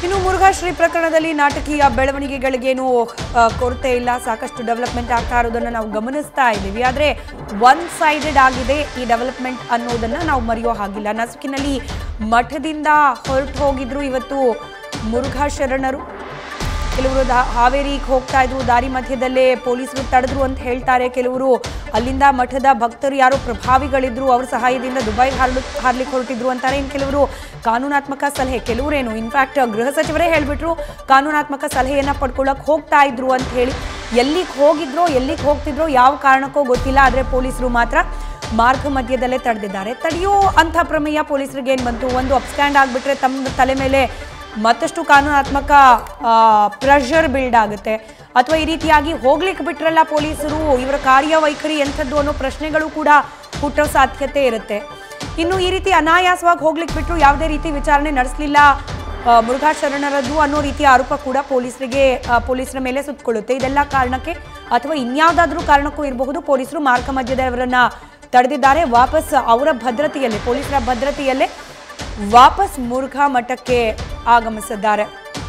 ಇನ್ನು ಮುರುಘಾಶ್ರೀ ಪ್ರಕರಣದಲ್ಲಿ ನಾಟಕೀಯ ಬೆಳವಣಿಗೆಗಳಿಗೇನು ಆ, ಕೊರತೆ ಇಲ್ಲ ಸಾಕಷ್ಟು ಡೆವಲಪ್ಮೆಂಟ್ ಆಗ್ತಾ ಇರೋದನ್ನ ನಾವು ಗಮನಿಸ್ತಾ ಇದ್ದೀವಿ ಆದರೆ ಒನ್ ಸೈಡೆಡ್ ಆಗಿದೆ ಈ ಡೆವಲಪ್ಮೆಂಟ್ ಅನ್ನೋದನ್ನ ನಾವು ಮರೆಯೋ ಹಾಗಿಲ್ಲ ನಸುಕಿನಲ್ಲಿ ಮಠದಿಂದ ಹೊರಟು ಹೋಗಿದ್ರು ಇವತ್ತು ಮುರುಘಾ ಶರಣರು ಕೆಲವರು ದಾ- ಹಾವೇರಿಗೆ ಹೋಗ್ತಾ ಇದ್ರು ದಾರಿ ಮಧ್ಯದಲ್ಲೇ ಪೊಲೀಸರು ತಡೆದ್ರು ಅಂತ ಹೇಳ್ತಾರೆ ಕೆಲವರು ಅಲ್ಲಿಂದ ಮಠದ ಭಕ್ತರು ಯಾರೋ ಪ್ರಭಾವಿಗಳಿದ್ರು ಅವ್ರ ಸಹಾಯದಿಂದ ದುಬೈಗೆ ಹಾರ್ಲು ಹಾರ್ಲಿಕ್ಕೆ ಹೊರಟಿದ್ರು ಅಂತಾರೆ ಇನ್ನು ಕೆಲವರು ಕಾನೂನಾತ್ಮಕ ಸಲಹೆ ಕೆಲವರೇನು ಇನ್ಫ್ಯಾಕ್ಟ್ ಗೃಹ ಸಚಿವರೇ ಹೇಳಿಬಿಟ್ರು ಕಾನೂನಾತ್ಮಕ ಸಲಹೆಯನ್ನ ಪಡ್ಕೊಳ್ಳೋಕೆ ಹೋಗ್ತಾ ಇದ್ರು ಅಂತ ಹೇಳಿ ಎಲ್ಲಿಗೆ ಹೋಗಿದ್ರೋ ಎಲ್ಲಿಗೆ ಹೋಗ್ತಿದ್ರೋ ಯಾವ ಕಾರಣಕ್ಕೋ ಗೊತ್ತಿಲ್ಲ ಆದರೆ ಪೊಲೀಸರು ಮಾತ್ರ ಮಾರ್ಗ ಮಧ್ಯದಲ್ಲೇ ತಡೆದಿದ್ದಾರೆ ತಡೆಯೋ ಅಂಥ ಪ್ರಮೇಯ ಪೊಲೀಸರಿಗೆ ಏನು ಬಂತು ಒಂದು ಅಪ್ಸ್ಟ್ಯಾಂಡ್ ಆಗಿಬಿಟ್ರೆ ತಮ್ಮ ತಲೆ ಮೇಲೆ ಮತ್ತಷ್ಟು ಕಾನೂನಾತ್ಮಕ ಪ್ರೆಷರ್ ಬಿಲ್ಡ್ ಆಗುತ್ತೆ ಅಥವಾ ಈ ರೀತಿಯಾಗಿ ಹೋಗ್ಲಿಕ್ಕೆ ಬಿಟ್ರಲ್ಲ ಪೊಲೀಸರು ಇವರ ಕಾರ್ಯವೈಖರಿ ಎಂಥದ್ದು ಅನ್ನೋ ಪ್ರಶ್ನೆಗಳು ಕೂಡ ಹುಟ್ಟೋ ಸಾಧ್ಯತೆ ಇರುತ್ತೆ ಇನ್ನು ಈ ರೀತಿ ಅನಾಯಾಸವಾಗಿ ಹೋಗ್ಲಿಕ್ಕೆ ಬಿಟ್ಟರು ಯಾವುದೇ ರೀತಿ ವಿಚಾರಣೆ ನಡೆಸಲಿಲ್ಲ ಮುರುಘಾ ಶರಣರದ್ದು ಅನ್ನೋ ರೀತಿಯ ಆರೋಪ ಕೂಡ ಪೊಲೀಸರಿಗೆ ಆ, ಪೊಲೀಸರ ಮೇಲೆ ಸುತ್ತಕೊಳ್ಳುತ್ತೆ ಇದೆಲ್ಲ ಕಾರಣಕ್ಕೆ ಅಥವಾ ಇನ್ಯಾವುದಾದ್ರೂ ಕಾರಣಕ್ಕೂ ಇರಬಹುದು ಪೊಲೀಸರು ಮಾರ್ಗ ಮಧ್ಯದವರನ್ನ ತಡೆದಿದ್ದಾರೆ ವಾಪಸ್ ಅವರ ಭದ್ರತೆಯಲ್ಲೇ ಪೊಲೀಸರ ಭದ್ರತೆಯಲ್ಲೇ ವಾಪಸ್ ಮುರುಘಾ ಮಠಕ್ಕೆ ಆಗಮಿಸಿದ್ದಾರೆ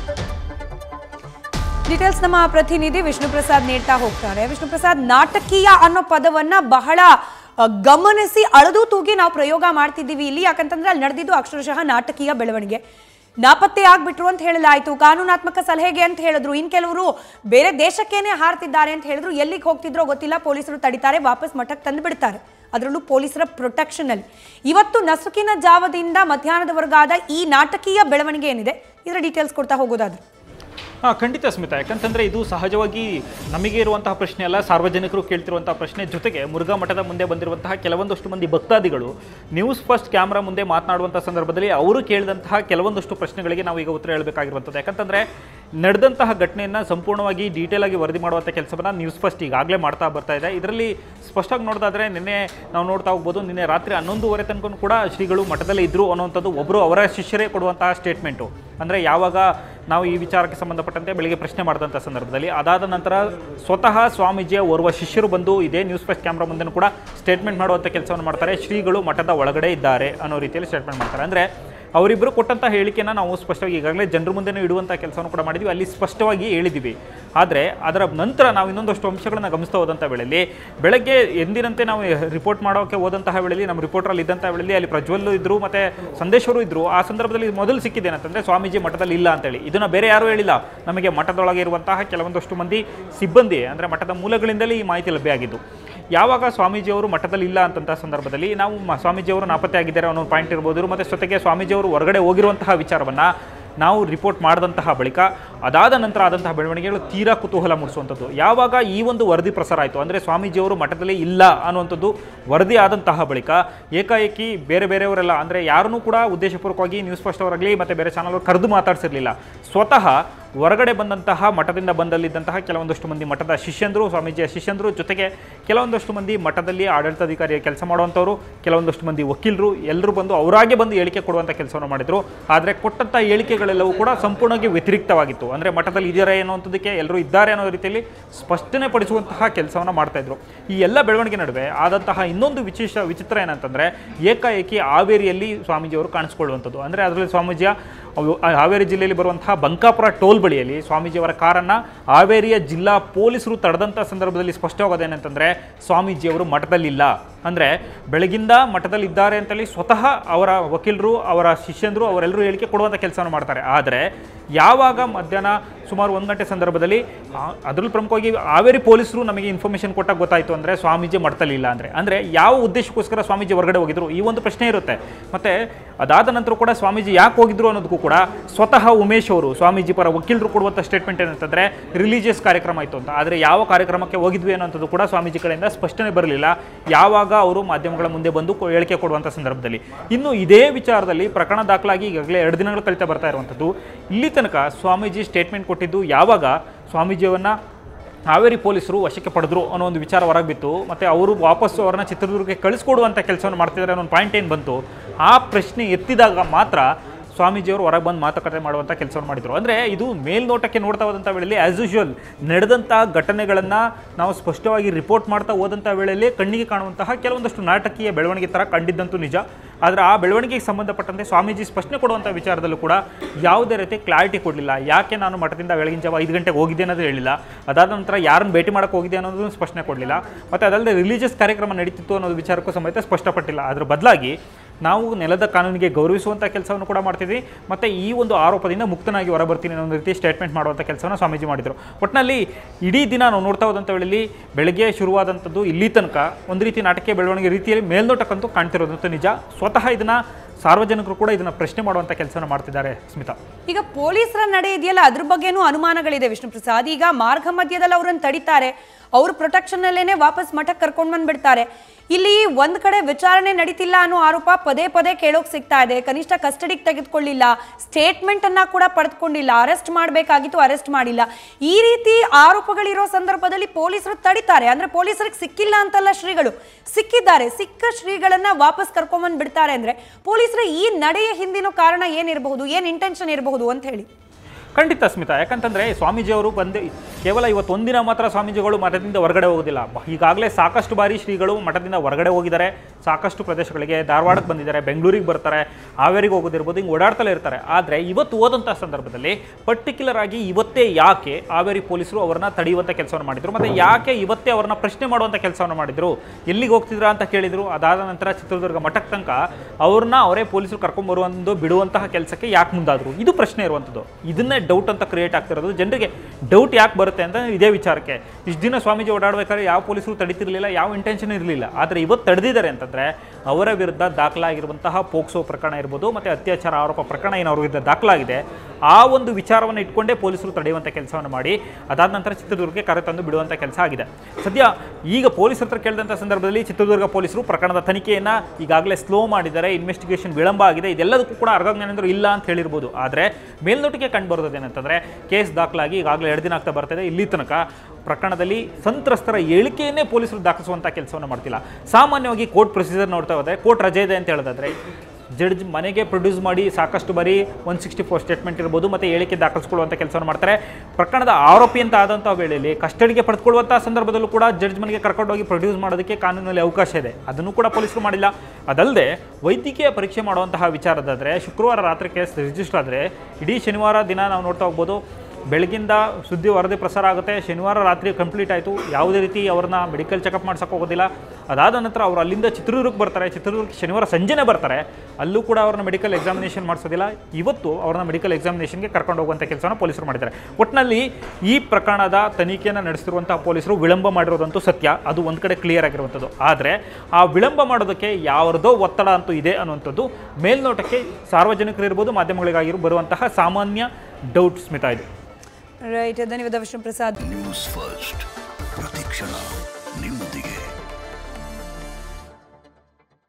ಡೀಟೇಲ್ಸ್ ನಮ್ಮ ಪ್ರತಿನಿಧಿ ವಿಷ್ಣು ಪ್ರಸಾದ್ ನೀಡ್ತಾ ಹೋಗ್ತಾರೆ ವಿಷ್ಣು ಪ್ರಸಾದ್ ನಾಟಕೀಯ ಅನ್ನೋ ಪದವನ್ನ ಬಹಳ ಆ, ಗಮನಿಸಿ ಅಳದು ತೂಗಿ ನಾವು ಪ್ರಯೋಗ ಮಾಡ್ತಿದ್ದೀವಿ ಇಲ್ಲಿ ಯಾಕಂತಂದ್ರೆ ಅಲ್ಲಿ ನಡೆದಿದ್ದು ಅಕ್ಷರಶಃ ನಾಟಕೀಯ ಬೆಳವಣಿಗೆ ನಾಪತ್ತೆ ಆಗ್ಬಿಟ್ರು ಅಂತ ಹೇಳಲಾಯ್ತು ಕಾನೂನಾತ್ಮಕ ಸಲಹೆಗೆ ಅಂತ ಹೇಳಿದ್ರು ಇನ್ ಕೆಲವರು ಬೇರೆ ದೇಶಕ್ಕೇನೆ ಹಾರ್ತಿದ್ದಾರೆ ಅಂತ ಹೇಳಿದ್ರು ಎಲ್ಲಿಗೆ ಹೋಗ್ತಿದ್ರೋ ಗೊತ್ತಿಲ್ಲ ಪೊಲೀಸರು ತಡಿತಾರೆ ವಾಪಸ್ ಮಠಕ್ಕೆ ತಂದು ಬಿಡ್ತಾರೆ ಅದರಲ್ಲೂ ಪೊಲೀಸರ ಪ್ರೊಟೆಕ್ಷನ್ ಅಲ್ಲಿ ಇವತ್ತು ನಸುಕಿನ ಜಾವದಿಂದ ಮಧ್ಯಾಹ್ನದವರೆಗಾದ ಈ ನಾಟಕೀಯ ಬೆಳವಣಿಗೆ ಏನಿದೆ ಇದರ ಡೀಟೇಲ್ಸ್ ಕೊಡ್ತಾ ಹೋಗೋದಾದ್ರೆ ಹಾಂ ಖಂಡಿತ ಸ್ಮಿತಾ ಯಾಕಂತಂದರೆ ಇದು ಸಹಜವಾಗಿ ನಮಗೆ ಇರುವಂತಹ ಪ್ರಶ್ನೆ ಅಲ್ಲ ಸಾರ್ವಜನಿಕರು ಕೇಳ್ತಿರುವಂತಹ ಪ್ರಶ್ನೆ ಜೊತೆಗೆ ಮುರುಘಾ ಮಠದ ಮುಂದೆ ಬಂದಿರುವಂತಹ ಕೆಲವೊಂದಷ್ಟು ಮಂದಿ ಭಕ್ತಾದಿಗಳು ನ್ಯೂಸ್ ಫಸ್ಟ್ ಕ್ಯಾಮ್ರಾ ಮುಂದೆ ಮಾತನಾಡುವಂಥ ಸಂದರ್ಭದಲ್ಲಿ ಅವರು ಕೇಳಿದಂತಹ ಕೆಲವೊಂದಷ್ಟು ಪ್ರಶ್ನೆಗಳಿಗೆ ನಾವು ಈಗ ಉತ್ತರ ಹೇಳಬೇಕಾಗಿರುವಂಥದ್ದು ಯಾಕಂತಂದರೆ ನಡೆದಂತಹ ಘಟನೆಯನ್ನು ಸಂಪೂರ್ಣವಾಗಿ ಡೀಟೇಲ್ ಆಗಿ ವರದಿ ಮಾಡುವಂಥ ಕೆಲಸವನ್ನು ನ್ಯೂಸ್ ಫಸ್ಟ್ ಈಗಾಗಲೇ ಮಾಡ್ತಾ ಬರ್ತಾ ಇದೆ ಇದರಲ್ಲಿ ಸ್ಪಷ್ಟವಾಗಿ ನೋಡೋದಾದ್ರೆ ನಿನ್ನೆ ನಾವು ನೋಡ್ತಾ ಹೋಗ್ಬೋದು ನಿನ್ನೆ ರಾತ್ರಿ ಹನ್ನೊಂದುವರೆ ತನಕ ಕೂಡ ಶ್ರೀಗಳು ಮಠದಲ್ಲೇ ಇದ್ರು ಅನ್ನುವಂಥದ್ದು ಒಬ್ಬರು ಅವರ ಶಿಷ್ಯರೇ ಕೊಡುವಂತಹ ಸ್ಟೇಟ್ಮೆಂಟು ಅಂದರೆ ಯಾವಾಗ ನಾವು ಈ ವಿಚಾರಕ್ಕೆ ಸಂಬಂಧಪಟ್ಟಂತೆ ಬೆಳಿಗ್ಗೆ ಪ್ರಶ್ನೆ ಮಾಡಿದಂಥ ಸಂದರ್ಭದಲ್ಲಿ ಅದಾದ ನಂತರ ಸ್ವತಃ ಸ್ವಾಮೀಜಿಯ ಓರ್ವ ಶಿಷ್ಯರು ಬಂದು ಇದೇ ನ್ಯೂಸ್ ಫಸ್ಟ್ ಕ್ಯಾಮ್ರಾ ಮುಂದೆ ಕೂಡ ಸ್ಟೇಟ್ಮೆಂಟ್ ಮಾಡುವಂಥ ಕೆಲಸವನ್ನು ಮಾಡ್ತಾರೆ ಶ್ರೀಗಳು ಮಠದ ಒಳಗಡೆ ಇದ್ದಾರೆ ಅನ್ನೋ ರೀತಿಯಲ್ಲಿ ಸ್ಟೇಟ್ಮೆಂಟ್ ಮಾಡ್ತಾರೆ ಅಂದರೆ ಅವರಿಬ್ಬರು ಕೊಟ್ಟಂಥ ಹೇಳಿಕೆನ ನಾವು ಸ್ಪಷ್ಟವಾಗಿ ಈಗಾಗಲೇ ಜನರ ಮುಂದೆನೂ ಇಡುವಂಥ ಕೆಲಸವನ್ನು ಕೂಡ ಮಾಡಿದ್ವಿ ಅಲ್ಲಿ ಸ್ಪಷ್ಟವಾಗಿ ಹೇಳಿದ್ದೀವಿ ಆದರೆ ಅದರ ನಂತರ ನಾವು ಇನ್ನೊಂದಷ್ಟು ಅಂಶಗಳನ್ನು ಗಮನಿಸ್ತಾ ಹೋದಂಥ ವೇಳೆಯಲ್ಲಿ ಬೆಳಗ್ಗೆ ಎಂದಿನಂತೆ ನಾವು ರಿಪೋರ್ಟ್ ಮಾಡೋಕ್ಕೆ ಹೋದಂತಹ ವೇಳೆಯಲ್ಲಿ ನಮ್ಮ ರಿಪೋರ್ಟ್ರಲ್ಲಿ ಇದ್ದಂಥ ವೇಳೆಯಲ್ಲಿ ಅಲ್ಲಿ ಪ್ರಜ್ವಲ್ ಇದ್ರು ಮತ್ತು ಸಂದೇಶವರು ಇದ್ರು ಆ ಸಂದರ್ಭದಲ್ಲಿ ಮೊದಲು ಸಿಕ್ಕಿದ್ದೇನಂತಂದರೆ ಸ್ವಾಮೀಜಿ ಮಠದಲ್ಲಿ ಇಲ್ಲ ಅಂತೇಳಿ ಇದನ್ನು ಬೇರೆ ಯಾರೂ ಹೇಳಿಲ್ಲ ನಮಗೆ ಮಠದೊಳಗೆ ಇರುವಂತಹ ಕೆಲವೊಂದಷ್ಟು ಮಂದಿ ಸಿಬ್ಬಂದಿ ಅಂದರೆ ಮಠದ ಮೂಲಗಳಿಂದಲೇ ಈ ಮಾಹಿತಿ ಲಭ್ಯ ಆಗಿದ್ದು ಯಾವಾಗ ಸ್ವಾಮೀಜಿಯವರು ಮಠದಲ್ಲಿ ಇಲ್ಲ ಅಂತಂಥ ಸಂದರ್ಭದಲ್ಲಿ ನಾವು ಮ- ಸ್ವಾಮೀಜಿಯವರು ನಾಪತ್ತೆ ಆಗಿದ್ದಾರೆ ಅನ್ನೋ ಪಾಯಿಂಟ್ ಇರ್ಬೋದು ಮತ್ತು ಜೊತೆಗೆ ಸ್ವಾಮೀಜಿಯವರು ಹೊರಗಡೆ ಹೋಗಿರುವಂತಹ ವಿಚಾರವನ್ನು ನಾವು ರಿಪೋರ್ಟ್ ಮಾಡಿದಂತಹ ಬಳಿಕ ಅದಾದ ನಂತರ ಆದಂತಹ ಬೆಳವಣಿಗೆಗಳು ತೀರಾ ಕುತೂಹಲ ಮೂಡಿಸುವಂಥದ್ದು ಯಾವಾಗ ಈ ಒಂದು ವರದಿ ಪ್ರಸಾರ ಆಯಿತು ಅಂದರೆ ಸ್ವಾಮೀಜಿಯವರು ಮಠದಲ್ಲಿ ಇಲ್ಲ ಅನ್ನುವಂಥದ್ದು ವರದಿ ಆದಂತಹ ಬಳಿಕ ಏಕಾಏಕಿ ಬೇರೆ ಬೇರೆಯವರೆಲ್ಲ ಅಂದರೆ ಯಾರನ್ನೂ ಕೂಡ ಉದ್ದೇಶಪೂರ್ವಕವಾಗಿ ನ್ಯೂಸ್ ಫಸ್ಟ್ ಅವರಾಗಲಿ ಮತ್ತು ಬೇರೆ ಚಾನಲ್ ಅವರು ಕರೆದು ಮಾತಾಡ್ಸಿರ್ಲಿಲ್ಲ ಸ್ವತಃ ಹೊರಗಡೆ ಬಂದಂತಹ ಮಠದಿಂದ ಬಂದಲ್ಲಿದ್ದಂತಹ ಕೆಲವೊಂದಷ್ಟು ಮಂದಿ ಮಠದ ಶಿಷ್ಯಂದರು ಸ್ವಾಮೀಜಿಯ ಶಿಷ್ಯಂದರು ಜೊತೆಗೆ ಕೆಲವೊಂದಷ್ಟು ಮಂದಿ ಮಠದಲ್ಲಿ ಆಡಳಿತಾಧಿಕಾರಿ ಕೆಲಸ ಮಾಡುವಂಥವ್ರು ಕೆಲವೊಂದಷ್ಟು ಮಂದಿ ವಕೀಲರು ಎಲ್ಲರೂ ಬಂದು ಅವರಾಗೆ ಬಂದು ಹೇಳಿಕೆ ಕೊಡುವಂಥ ಕೆಲಸವನ್ನು ಮಾಡಿದರು ಆದರೆ ಕೊಟ್ಟಂಥ ಹೇಳಿಕೆಗಳೆಲ್ಲವೂ ಕೂಡ ಸಂಪೂರ್ಣವಾಗಿ ವ್ಯತಿರಿಕ್ತವಾಗಿತ್ತು ಅಂದರೆ ಮಠದಲ್ಲಿ ಇದ್ದಾರೆ ಅನ್ನುವಂಥದ್ದಕ್ಕೆ ಎಲ್ಲರೂ ಇದ್ದಾರೆ ಅನ್ನೋ ರೀತಿಯಲ್ಲಿ ಸ್ಪಷ್ಟನೆ ಪಡಿಸುವಂತಹ ಕೆಲಸವನ್ನು ಮಾಡ್ತಾಯಿದ್ರು ಈ ಎಲ್ಲ ಬೆಳವಣಿಗೆ ನಡುವೆ ಆದಂತಹ ಇನ್ನೊಂದು ವಿಶೇಷ ವಿಚಿತ್ರ ಏನಂತಂದರೆ ಏಕಾಏಕಿ ಹಾವೇರಿಯಲ್ಲಿ ಸ್ವಾಮೀಜಿಯವರು ಕಾಣಿಸ್ಕೊಳ್ಳುವಂಥದ್ದು ಅಂದರೆ ಅದರಲ್ಲಿ ಸ್ವಾಮೀಜಿಯ ಅವು ಆ ಹಾವೇರಿ ಜಿಲ್ಲೆಯಲ್ಲಿ ಬರುವಂತಹ ಬಂಕಾಪುರ ಟೋಲ್ ಬಳಿಯಲ್ಲಿ ಸ್ವಾಮೀಜಿಯವರ ಕಾರನ್ನು ಹಾವೇರಿಯ ಜಿಲ್ಲಾ ಪೊಲೀಸರು ತಡೆದಂಥ ಸಂದರ್ಭದಲ್ಲಿ ಸ್ಪಷ್ಟವಾಗೋದೇನಂತಂದರೆ ಸ್ವಾಮೀಜಿಯವರು ಮಠದಲ್ಲಿಲ್ಲ ಅಂದರೆ ಬೆಳಗಿಂದ ಮಠದಲ್ಲಿದ್ದಾರೆ ಅಂತೇಳಿ ಸ್ವತಃ ಅವರ ವಕೀಲರು ಅವರ ಶಿಷ್ಯಂದರು ಅವರೆಲ್ಲರೂ ಹೇಳಿಕೆ ಕೊಡುವಂಥ ಕೆಲಸವನ್ನು ಮಾಡ್ತಾರೆ ಆದರೆ ಯಾವಾಗ ಮಧ್ಯಾಹ್ನ ಸುಮಾರು ಒಂದು ಗಂಟೆ ಸಂದರ್ಭದಲ್ಲಿ ಆ- ಅದರಲ್ಲೂ ಪ್ರಮುಖವಾಗಿ ಹಾವೇರಿ ಪೊಲೀಸರು ನಮಗೆ ಇನ್ಫಾರ್ಮೇಷನ್ ಕೊಟ್ಟಾಗ ಗೊತ್ತಾಯಿತು ಅಂದರೆ ಸ್ವಾಮೀಜಿ ಮಠದಲ್ಲಿಲ್ಲ ಅಂದರೆ ಅಂದರೆ ಯಾವ ಉದ್ದೇಶಕ್ಕೋಸ್ಕರ ಸ್ವಾಮೀಜಿ ಹೊರಗಡೆ ಹೋಗಿದ್ರು ಈ ಒಂದು ಪ್ರಶ್ನೆ ಇರುತ್ತೆ ಮತ್ತು ಅದಾದ ನಂತರ ಕೂಡ ಸ್ವಾಮೀಜಿ ಯಾಕೆ ಹೋಗಿದ್ರು ಅನ್ನೋದಕ್ಕೂ ಕೂಡ ಸ್ವತಃ ಉಮೇಶ್ ಅವರು ಸ್ವಾಮೀಜಿ ಪರ ವಕೀಲರು ಕೊಡುವಂಥ ಸ್ಟೇಟ್ಮೆಂಟ್ ಏನಂತಂದರೆ ರಿಲಿಜಿಯಸ್ ಕಾರ್ಯಕ್ರಮ ಆಯಿತು ಅಂತ ಆದರೆ ಯಾವ ಕಾರ್ಯಕ್ರಮಕ್ಕೆ ಹೋಗಿದ್ವಿ ಅನ್ನೋಂಥದ್ದು ಕೂಡ ಸ್ವಾಮೀಜಿ ಕಡೆಯಿಂದ ಸ್ಪಷ್ಟನೆ ಬರಲಿಲ್ಲ ಯಾವಾಗ ಅವರು ಮಾಧ್ಯಮಗಳ ಮುಂದೆ ಬಂದು ಕೊ- ಹೇಳಿಕೆ ಕೊಡುವಂಥ ಸಂದರ್ಭದಲ್ಲಿ ಇನ್ನು ಇದೇ ವಿಚಾರದಲ್ಲಿ ಪ್ರಕರಣ ದಾಖಲಾಗಿ ಈಗಾಗಲೇ ಎರಡು ದಿನಗಳು ಕಲಿತಾ ಬರ್ತಾ ಇರುವಂಥದ್ದು ಇಲ್ಲಿ ತನಕ ಸ್ವಾಮೀಜಿ ಸ್ಟೇಟ್ಮೆಂಟ್ ಕೊಟ್ಟಿದ್ದು ಯಾವಾಗ ಸ್ವಾಮೀಜಿಯವನ್ನ ಹಾವೇರಿ ಪೊಲೀಸರು ವಶಕ್ಕೆ ಪಡೆದ್ರು ಅನ್ನೋ ಒಂದು ವಿಚಾರ ಹೊರಗೆ ಬಿತ್ತು ಮತ್ತು ಅವರು ವಾಪಸ್ಸು ಅವರನ್ನ ಚಿತ್ರದುರ್ಗಕ್ಕೆ ಕಳಿಸ್ಕೊಡುವಂಥ ಕೆಲಸವನ್ನು ಮಾಡ್ತಿದ್ದಾರೆ ಅನ್ನೋ ಒಂದು ಪಾಯಿಂಟ್ ಏನು ಬಂತು ಆ ಪ್ರಶ್ನೆ ಎತ್ತಿದಾಗ ಮಾತ್ರ ಸ್ವಾಮೀಜಿಯವರು ಹೊರಗೆ ಬಂದು ಮಾತುಕತೆ ಮಾಡುವಂಥ ಕೆಲಸವನ್ನು ಮಾಡಿದರು ಅಂದರೆ ಇದು ಮೇಲ್ನೋಟಕ್ಕೆ ನೋಡ್ತಾ ಹೋದಂಥ ವೇಳೆಯಲ್ಲಿ ಆ್ಯಸ್ ಯೂಶುವಲ್ ನಡೆದಂಥ ಘಟನೆಗಳನ್ನು ನಾವು ಸ್ಪಷ್ಟವಾಗಿ ರಿಪೋರ್ಟ್ ಮಾಡ್ತಾ ಹೋದಂಥ ವೇಳೆಯಲ್ಲಿ ಕಣ್ಣಿಗೆ ಕಾಣುವಂತಹ ಕೆಲವೊಂದಷ್ಟು ನಾಟಕೀಯ ಬೆಳವಣಿಗೆ ಥರ ಕಂಡಿದ್ದಂತೂ ನಿಜ ಆದರೆ ಆ ಬೆಳವಣಿಗೆಗೆ ಸಂಬಂಧಪಟ್ಟಂತೆ ಸ್ವಾಮೀಜಿ ಸ್ಪಷ್ಟನೆ ಕೊಡುವಂಥ ವಿಚಾರದಲ್ಲೂ ಕೂಡ ಯಾವುದೇ ರೀತಿ ಕ್ಲಾರಿಟಿ ಕೊಡಲಿಲ್ಲ ಯಾಕೆ ನಾನು ಮಠದಿಂದ ಬೆಳಗಿನ ಜಾವ ಐದು ಗಂಟೆಗೆ ಹೋಗಿದ್ದೆ ಅನ್ನೋದು ಹೇಳಿಲ್ಲ ಅದಾದ ನಂತರ ಯಾರನ್ನು ಭೇಟಿ ಮಾಡೋಕೆ ಹೋಗಿದ್ದೆ ಅನ್ನೋದನ್ನು ಸ್ಪಷ್ಟನೆ ಕೊಡಲಿಲ್ಲ ಮತ್ತು ಅದಲ್ಲದೆ ರಿಲಿಜಿಯಸ್ ಕಾರ್ಯಕ್ರಮ ನಡೀತಿತ್ತು ಅನ್ನೋದು ವಿಚಾರಕ್ಕೂ ಸಮೇತ ಸ್ಪಷ್ಟಪಟ್ಟಿಲ್ಲ ಅದರ ಬದಲಾಗಿ ನಾವು ನೆಲದ ಕಾನೂನಿಗೆ ಗೌರವಿಸುವಂಥ ಕೆಲಸವನ್ನು ಕೂಡ ಮಾಡ್ತಿದ್ವಿ ಮತ್ತು ಈ ಒಂದು ಆರೋಪದಿಂದ ಮುಕ್ತನಾಗಿ ಹೊರಬರ್ತೀನಿ ಅನ್ನೋ ಒಂದು ರೀತಿ ಸ್ಟೇಟ್ಮೆಂಟ್ ಮಾಡುವಂಥ ಕೆಲಸವನ್ನು ಸ್ವಾಮೀಜಿ ಮಾಡಿದರು ಒಟ್ಟಿನಲ್ಲಿ ಇಡೀ ದಿನ ನಾವು ನೋಡ್ತಾ ಹೋದಂಥ ವೇಳೆಯಲ್ಲಿ ಬೆಳಗ್ಗೆ ಶುರುವಾದಂಥದ್ದು ಇಲ್ಲಿ ತನಕ ಒಂದು ರೀತಿ ನಾಟಕೀಯ ಬೆಳವಣಿಗೆ ರೀತಿಯಲ್ಲಿ ಮೇಲ್ನೋಟಕ್ಕಂತೂ ಕಾಣ್ತಿರೋದಂತೂ ನಿಜ ಸ್ವತಃ ಇದನ್ನು ಸಾರ್ವಜನಿಕರು ಕೂಡ ಇದನ್ನು ಪ್ರಶ್ನೆ ಮಾಡುವಂಥ ಕೆಲಸವನ್ನು ಮಾಡ್ತಿದ್ದಾರೆ ಸ್ಮಿತಾ ಈಗ ಪೊಲೀಸರ ನಡೆ ಇದೆಯಲ್ಲ ಅದ್ರ ಬಗ್ಗೆನೂ ಅನುಮಾನಗಳಿದೆ ವಿಷ್ಣು ಪ್ರಸಾದ್ ಈಗ ಮಾರ್ಗ ಮಧ್ಯದಲ್ಲಿ ಅವ್ರನ್ನ ತಡಿತಾರೆ ಅವ್ರ ಪ್ರೊಟೆಕ್ಷನ್ ಅಲ್ಲೇನೆ ವಾಪಸ್ ಮಠಕ್ಕೆ ಕರ್ಕೊಂಡ್ ಬಂದ್ಬಿಡ್ತಾರೆ ಇಲ್ಲಿ ಒಂದ್ ಕಡೆ ವಿಚಾರಣೆ ನಡೀತಿಲ್ಲ ಅನ್ನೋ ಆರೋಪ ಪದೇ ಪದೇ ಕೇಳೋಕ್ ಸಿಗ್ತಾ ಇದೆ ಕನಿಷ್ಠ ಕಸ್ಟಡಿಗೆ ತೆಗೆದುಕೊಳ್ಳಿಲ್ಲ ಸ್ಟೇಟ್ಮೆಂಟ್ ಅನ್ನ ಕೂಡ ಪಡೆದುಕೊಂಡಿಲ್ಲ ಅರೆಸ್ಟ್ ಮಾಡಬೇಕಾಗಿತ್ತು ಅರೆಸ್ಟ್ ಮಾಡಿಲ್ಲ ಈ ರೀತಿ ಆರೋಪಗಳಿರೋ ಸಂದರ್ಭದಲ್ಲಿ ಪೊಲೀಸರು ತಡಿತಾರೆ ಅಂದ್ರೆ ಪೊಲೀಸರಿಗೆ ಸಿಕ್ಕಿಲ್ಲ ಅಂತಲ್ಲ ಶ್ರೀಗಳು ಸಿಕ್ಕಿದ್ದಾರೆ ಸಿಕ್ಕ ಶ್ರೀಗಳನ್ನ ವಾಪಸ್ ಕರ್ಕೊಂಬಂದ್ ಬಿಡ್ತಾರೆ ಅಂದ್ರೆ ಪೊಲೀಸರ ಈ ನಡೆಯ ಹಿಂದಿನ ಕಾರಣ ಏನಿರಬಹುದು ಏನ್ ಇಂಟೆನ್ಷನ್ ಇರಬಹುದು ಅಂತ ಹೇಳಿ ಖಂಡಿತ ಸ್ಮಿತಾ ಯಾಕಂತಂದರೆ ಸ್ವಾಮೀಜಿಯವರು ಬಂದು ಕೇವಲ ಇವತ್ತು ಒಂದಿನ ಮಾತ್ರ ಸ್ವಾಮೀಜಿಗಳು ಮಠದಿಂದ ಹೊರಗಡೆ ಹೋಗೋದಿಲ್ಲ ಬ- ಈಗಾಗಲೇ ಸಾಕಷ್ಟು ಬಾರಿ ಶ್ರೀಗಳು ಮಠದಿಂದ ಹೊರಗಡೆ ಹೋಗಿದ್ದಾರೆ ಸಾಕಷ್ಟು ಪ್ರದೇಶಗಳಿಗೆ ಧಾರವಾಡಕ್ಕೆ ಬಂದಿದ್ದಾರೆ ಬೆಂಗಳೂರಿಗೆ ಬರ್ತಾರೆ ಹಾವೇರಿಗೆ ಹೋಗೋದಿರ್ಬೋದು ಹಿಂಗೆ ಓಡಾಡ್ತಲೇ ಇರ್ತಾರೆ ಆದರೆ ಇವತ್ತು ಹೋದಂಥ ಸಂದರ್ಭದಲ್ಲಿ ಪರ್ಟಿಕ್ಯುಲರ್ ಆಗಿ ಇವತ್ತೇ ಯಾಕೆ ಹಾವೇರಿ ಪೊಲೀಸರು ಅವರನ್ನ ತಡೆಯುವಂಥ ಕೆಲಸವನ್ನು ಮಾಡಿದರು ಮತ್ತು ಯಾಕೆ ಇವತ್ತೇ ಅವ್ರನ್ನ ಪ್ರಶ್ನೆ ಮಾಡುವಂಥ ಕೆಲಸವನ್ನು ಮಾಡಿದರು ಎಲ್ಲಿಗೆ ಹೋಗ್ತಿದ್ರಾ ಅಂತ ಕೇಳಿದರು ಅದಾದ ನಂತರ ಚಿತ್ರದುರ್ಗ ಮಠಕ್ಕೆ ತನಕ ಅವ್ರನ್ನ ಅವರೇ ಪೊಲೀಸರು ಕರ್ಕೊಂಬರುವಂದು ಬಿಡುವಂತಹ ಕೆಲಸಕ್ಕೆ ಯಾಕೆ ಮುಂದಾದರು ಇದು ಪ್ರಶ್ನೆ ಇರುವಂಥದ್ದು ಇದನ್ನೇ ಡೌಟ್ ಅಂತ ಕ್ರಿಯೇಟ್ ಆಗ್ತಿರೋದು ಜನರಿಗೆ ಡೌಟ್ ಯಾಕೆ ಬರುತ್ತೆ ಅಂತ ಇದೇ ವಿಚಾರಕ್ಕೆ ಇಷ್ಟು ದಿನ ಸ್ವಾಮೀಜಿ ಓಡಾಡಬೇಕಾದ್ರೆ ಯಾವ ಪೊಲೀಸರು ತಡೀತಿರ್ಲಿಲ್ಲ ಯಾವ ಇಂಟೆನ್ಷನ್ ಇರಲಿಲ್ಲ ಆದರೆ ಇವತ್ತು ತಡೆದಿದ್ದಾರೆ ಅಂತಂದರೆ ಅವರ ವಿರುದ್ಧ ದಾಖಲಾಗಿರುವಂತಹ ಪೋಕ್ಸೋ ಪ್ರಕರಣ ಇರ್ಬೋದು ಮತ್ತು ಅತ್ಯಾಚಾರ ಆರೋಪ ಪ್ರಕರಣ ಏನು ಅವ್ರ ವಿರುದ್ಧ ದಾಖಲಾಗಿದೆ ಆ ಒಂದು ವಿಚಾರವನ್ನು ಇಟ್ಕೊಂಡೇ ಪೊಲೀಸರು ತಡೆಯುವಂಥ ಕೆಲಸವನ್ನು ಮಾಡಿ ಅದಾದ ನಂತರ ಚಿತ್ರದುರ್ಗಕ್ಕೆ ಕರೆತಂದು ಬಿಡುವಂಥ ಕೆಲಸ ಆಗಿದೆ ಸದ್ಯ ಈಗ ಪೊಲೀಸ್ ಹತ್ರ ಕೇಳಿದಂಥ ಸಂದರ್ಭದಲ್ಲಿ ಚಿತ್ರದುರ್ಗ ಪೊಲೀಸರು ಪ್ರಕರಣದ ತನಿಖೆಯನ್ನು ಈಗಾಗಲೇ ಸ್ಲೋ ಮಾಡಿದ್ದಾರೆ ಇನ್ವೆಸ್ಟಿಗೇಷನ್ ವಿಳಂಬ ಆಗಿದೆ ಇದೆಲ್ಲದಕ್ಕೂ ಕೂಡ ಅರ್ಧಜ್ಞಾನೇಂದ್ರ ಇಲ್ಲ ಅಂತ ಹೇಳಿರ್ಬೋದು ಆದರೆ ಮೇಲ್ನೋಟಿಗೆ ಕಂಡು ಬರೋದೇನಂತಂದರೆ ಕೇಸ್ ದಾಖಲಾಗಿ ಈಗಾಗಲೇ ಎರಡು ದಿನ ಆಗ್ತಾ ಬರ್ತಿದೆ ಇಲ್ಲಿ ತನಕ ಪ್ರಕರಣದಲ್ಲಿ ಸಂತ್ರಸ್ತರ ಹೇಳಿಕೆಯನ್ನೇ ಪೊಲೀಸರು ದಾಖಲಿಸುವಂಥ ಕೆಲಸವನ್ನು ಮಾಡ್ತಿಲ್ಲ ಸಾಮಾನ್ಯವಾಗಿ ಕೋರ್ಟ್ ಪ್ರೊಸೀಜರ್ ನೋಡ್ತಾ ಹೋದರೆ ಕೋರ್ಟ್ ರಜೆ ಇದೆ ಅಂತ ಹೇಳೋದಾದ್ರೆ ಜಡ್ಜ್ ಮನೆಗೆ ಪ್ರೊಡ್ಯೂಸ್ ಮಾಡಿ ಸಾಕಷ್ಟು ಬಾರಿ ಒನ್ ಸಿಕ್ಸ್ಟಿ ಫೋರ್ ಸ್ಟೇಟ್ಮೆಂಟ್ ಇರ್ಬೋದು ಮತ್ತು ಹೇಳಿಕೆ ದಾಖಲಿಸ್ಕೊಳ್ಳುವಂಥ ಕೆಲಸವನ್ನು ಮಾಡ್ತಾರೆ ಪ್ರಕರಣದ ಆರೋಪಿ ಅಂತ ಆದಂಥ ವೇಳೆಯಲ್ಲಿ ಕಸ್ಟಡಿಗೆ ಪಡೆದುಕೊಳ್ಳುವಂಥ ಸಂದರ್ಭದಲ್ಲೂ ಕೂಡ ಜಡ್ಜ್ ಮನೆಗೆ ಕರ್ಕೊಂಡೋಗಿ ಪ್ರೊಡ್ಯೂಸ್ ಮಾಡೋದಕ್ಕೆ ಕಾನೂನಲ್ಲಿ ಅವಕಾಶ ಇದೆ ಅದನ್ನು ಕೂಡ ಪೊಲೀಸರು ಮಾಡಿಲ್ಲ ಅದಲ್ಲದೆ ವೈದ್ಯಕೀಯ ಪರೀಕ್ಷೆ ಮಾಡುವಂತಹ ವಿಚಾರದಾದರೆ ಶುಕ್ರವಾರ ರಾತ್ರಿ ಕೇಸ್ ರಿಜಿಸ್ಟರ್ ಆದರೆ ಇಡೀ ಶನಿವಾರ ದಿನ ನಾವು ನೋಡ್ತಾ ಹೋಗ್ಬೋದು ಬೆಳಗಿಂದ ಸುದ್ದಿ ವರದಿ ಪ್ರಸಾರ ಆಗುತ್ತೆ ಶನಿವಾರ ರಾತ್ರಿ ಕಂಪ್ಲೀಟ್ ಆಯಿತು ಯಾವುದೇ ರೀತಿ ಅವ್ರನ್ನ ಮೆಡಿಕಲ್ ಚೆಕಪ್ ಮಾಡ್ಸೋಕೆ ಹೋಗೋದಿಲ್ಲ ಅದಾದ ನಂತರ ಅವರು ಅಲ್ಲಿಂದ ಚಿತ್ರದುರ್ಗಕ್ಕೆ ಬರ್ತಾರೆ ಚಿತ್ರದುರ್ಗಕ್ಕೆ ಶನಿವಾರ ಸಂಜೆನೇ ಬರ್ತಾರೆ ಅಲ್ಲೂ ಕೂಡ ಅವ್ರನ್ನ ಮೆಡಿಕಲ್ ಎಕ್ಸಾಮಿನೇಷನ್ ಮಾಡಿಸೋದಿಲ್ಲ ಇವತ್ತು ಅವ್ರನ್ನ ಮೆಡಿಕಲ್ ಎಕ್ಸಾಮಿನೇಷನ್ಗೆ ಕರ್ಕೊಂಡು ಹೋಗುವಂಥ ಕೆಲಸನ ಪೊಲೀಸರು ಮಾಡಿದ್ದಾರೆ ಒಟ್ಟಿನಲ್ಲಿ ಈ ಪ್ರಕರಣದ ತನಿಖೆಯನ್ನು ನಡೆಸ್ತಿರುವಂಥ ಪೊಲೀಸರು ವಿಳಂಬ ಮಾಡಿರೋದಂತೂ ಸತ್ಯ ಅದು ಒಂದು ಕಡೆ ಕ್ಲಿಯರ್ ಆಗಿರುವಂಥದ್ದು ಆದರೆ ಆ ವಿಳಂಬ ಮಾಡೋದಕ್ಕೆ ಯಾವ್ದೋ ಒತ್ತಡ ಅಂತೂ ಇದೆ ಅನ್ನುವಂಥದ್ದು ಮೇಲ್ನೋಟಕ್ಕೆ ಸಾರ್ವಜನಿಕರು ಇರ್ಬೋದು ಮಾಧ್ಯಮಗಳಿಗಾಗಿರೋ ಬರುವಂತಹ ಸಾಮಾನ್ಯ ಡೌಟ್ ಸ್ಮಿತಾ ಇದು ರೈಟ್ ಧನ್ಯವಾದ ವಿಷ್ಣು ಪ್ರಸಾದ್ ನ್ಯೂಸ್ ಫಸ್ಟ್ ಪ್ರತಿಕ್ಷಣ ನಿಮ್ಮೊಂದಿಗೆ